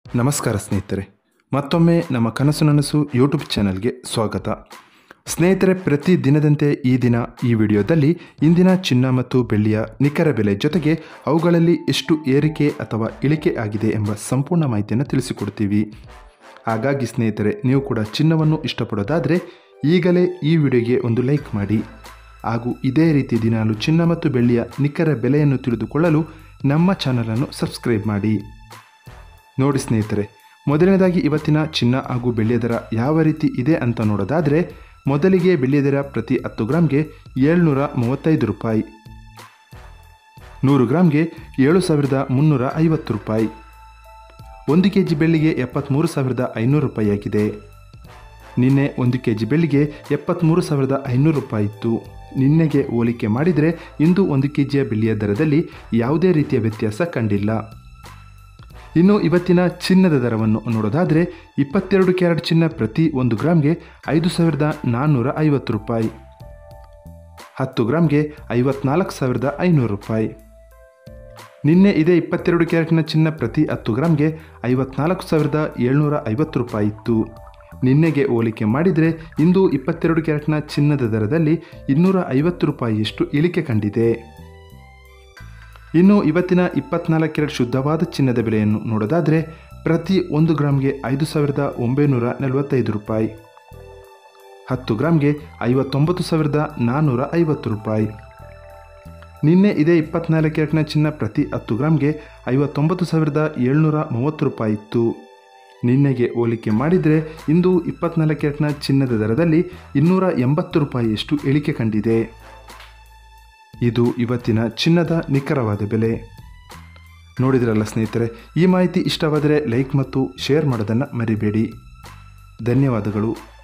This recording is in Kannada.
ನಮಸ್ಕಾರ ಸ್ನೇಹಿತರೆ ಮತ್ತೊಮ್ಮೆ ನಮ್ಮ ಕನಸು ನನಸು ಯೂಟ್ಯೂಬ್ ಚಾನಲ್ಗೆ ಸ್ವಾಗತ ಸ್ನೇಹಿತರೆ ಪ್ರತಿ ದಿನದಂತೆ ಈ ದಿನ ಈ ವಿಡಿಯೋದಲ್ಲಿ ಇಂದಿನ ಚಿನ್ನ ಮತ್ತು ಬೆಳ್ಳಿಯ ನಿಖರ ಬೆಲೆ ಜೊತೆಗೆ ಅವುಗಳಲ್ಲಿ ಎಷ್ಟು ಏರಿಕೆ ಅಥವಾ ಇಳಿಕೆ ಆಗಿದೆ ಎಂಬ ಸಂಪೂರ್ಣ ಮಾಹಿತಿಯನ್ನು ತಿಳಿಸಿಕೊಡ್ತೀವಿ ಹಾಗಾಗಿ ಸ್ನೇಹಿತರೆ ನೀವು ಕೂಡ ಚಿನ್ನವನ್ನು ಇಷ್ಟಪಡೋದಾದರೆ ಈಗಲೇ ಈ ವಿಡಿಯೋಗೆ ಒಂದು ಲೈಕ್ ಮಾಡಿ ಹಾಗೂ ಇದೇ ರೀತಿ ದಿನಾಲು ಚಿನ್ನ ಮತ್ತು ಬೆಳ್ಳಿಯ ನಿಖರ ಬೆಲೆಯನ್ನು ತಿಳಿದುಕೊಳ್ಳಲು ನಮ್ಮ ಚಾನಲನ್ನು ಸಬ್ಸ್ಕ್ರೈಬ್ ಮಾಡಿ ನೋಡಿ ಸ್ನೇಹಿತರೆ ಮೊದಲನೇದಾಗಿ ಇವತ್ತಿನ ಚಿನ್ನ ಹಾಗೂ ಬೆಳ್ಳಿಯ ದರ ಯಾವ ರೀತಿ ಇದೆ ಅಂತ ನೋಡೋದಾದರೆ ಮೊದಲಿಗೆ ಬೆಳ್ಳಿಯ ದರ ಪ್ರತಿ ಹತ್ತು ಗ್ರಾಮ್ಗೆ ಏಳ್ನೂರ ಮೂವತ್ತೈದು ರೂಪಾಯಿ ನೂರು ಗ್ರಾಮ್ಗೆ ಏಳು ಸಾವಿರದ ಮುನ್ನೂರ ಐವತ್ತು ರೂಪಾಯಿ ಒಂದು ಕೆ ಜಿ ಬೆಳ್ಳಿಗೆ ಎಪ್ಪತ್ತ್ಮೂರು ಸಾವಿರದ ಐನೂರು ರೂಪಾಯಿ ಆಗಿದೆ ನಿನ್ನೆ ಒಂದು ಕೆ ಜಿ ಬೆಳ್ಳಿಗೆ ಎಪ್ಪತ್ತ್ಮೂರು ಸಾವಿರದ ಐನೂರು ರೂಪಾಯಿ ಇತ್ತು ನಿನ್ನೆಗೆ ಹೋಲಿಕೆ ಮಾಡಿದರೆ ಇಂದು ಒಂದು ಕೆ ಜಿಯ ಬೆಳ್ಳಿಯ ದರದಲ್ಲಿ ಯಾವುದೇ ರೀತಿಯ ವ್ಯತ್ಯಾಸ ಕಂಡಿಲ್ಲ ಇನ್ನು ಇವತ್ತಿನ ಚಿನ್ನದ ದರವನ್ನು ನೋಡೋದಾದರೆ ಇಪ್ಪತ್ತೆರಡು ಕ್ಯಾರೆಟ್ ಚಿನ್ನ ಪ್ರತಿ ಒಂದು ಗ್ರಾಮ್ಗೆ ಐದು ಸಾವಿರದ ನಾನ್ನೂರ ಐವತ್ತು ರೂಪಾಯಿ ಹತ್ತು ಗ್ರಾಮ್ಗೆ ಐವತ್ನಾಲ್ಕು ಸಾವಿರದ ಐನೂರು ರೂಪಾಯಿ ನಿನ್ನೆ ಇದೇ ಇಪ್ಪತ್ತೆರಡು ಕ್ಯಾರೆಟ್ನ ಚಿನ್ನ ಪ್ರತಿ ಹತ್ತು ಗ್ರಾಮ್ಗೆ ಐವತ್ನಾಲ್ಕು ಸಾವಿರದ ಏಳ್ನೂರ ಐವತ್ತು ರೂಪಾಯಿ ಇತ್ತು ನಿನ್ನೆಗೆ ಹೋಲಿಕೆ ಮಾಡಿದರೆ ಇಂದು ಇಪ್ಪತ್ತೆರಡು ಕ್ಯಾರೆಟ್ನ ಚಿನ್ನದ ದರದಲ್ಲಿ ಇನ್ನೂರ ಐವತ್ತು ರೂಪಾಯಿಯಷ್ಟು ಇಳಿಕೆ ಕಂಡಿದೆ ಇನ್ನು ಇವತ್ತಿನ ಇಪ್ಪತ್ನಾಲ್ಕು ಕ್ಯಾರೆಟ್ ಶುದ್ಧವಾದ ಚಿನ್ನದ ಬೆಲೆಯನ್ನು ನೋಡೋದಾದರೆ ಪ್ರತಿ ಒಂದು ಗ್ರಾಮ್ಗೆ ಐದು ಸಾವಿರದ ಒಂಬೈನೂರ ನಲವತ್ತೈದು ರೂಪಾಯಿ ಹತ್ತು ಗ್ರಾಮ್ಗೆ ಐವತ್ತೊಂಬತ್ತು ಸಾವಿರದ ನಾನ್ನೂರ ಐವತ್ತು ರೂಪಾಯಿ ನಿನ್ನೆ ಇದೇ ಇಪ್ಪತ್ನಾಲ್ಕು ಕ್ಯಾರೆಟ್ನ ಚಿನ್ನ ಪ್ರತಿ ಹತ್ತು ಗ್ರಾಮ್ಗೆ ಐವತ್ತೊಂಬತ್ತು ಸಾವಿರದ ಏಳ್ನೂರ ಮೂವತ್ತು ರೂಪಾಯಿ ಇತ್ತು ನಿನ್ನೆಗೆ ಹೋಲಿಕೆ ಮಾಡಿದರೆ ಇಂದು ಇಪ್ಪತ್ನಾಲ್ಕು ಕ್ಯಾರೆಟ್ನ ಚಿನ್ನದ ದರದಲ್ಲಿ ಇನ್ನೂರ ಎಂಬತ್ತು ರೂಪಾಯಿಯಷ್ಟು ಇಳಿಕೆ ಕಂಡಿದೆ ಇದು ಇವತ್ತಿನ ಚಿನ್ನದ ನಿಖರವಾದ ಬೆಲೆ ನೋಡಿದ್ರಲ್ಲ ಸ್ನೇಹಿತರೆ ಈ ಮಾಹಿತಿ ಇಷ್ಟವಾದರೆ ಲೈಕ್ ಮತ್ತು ಶೇರ್ ಮಾಡೋದನ್ನು ಮರಿಬೇಡಿ ಧನ್ಯವಾದಗಳು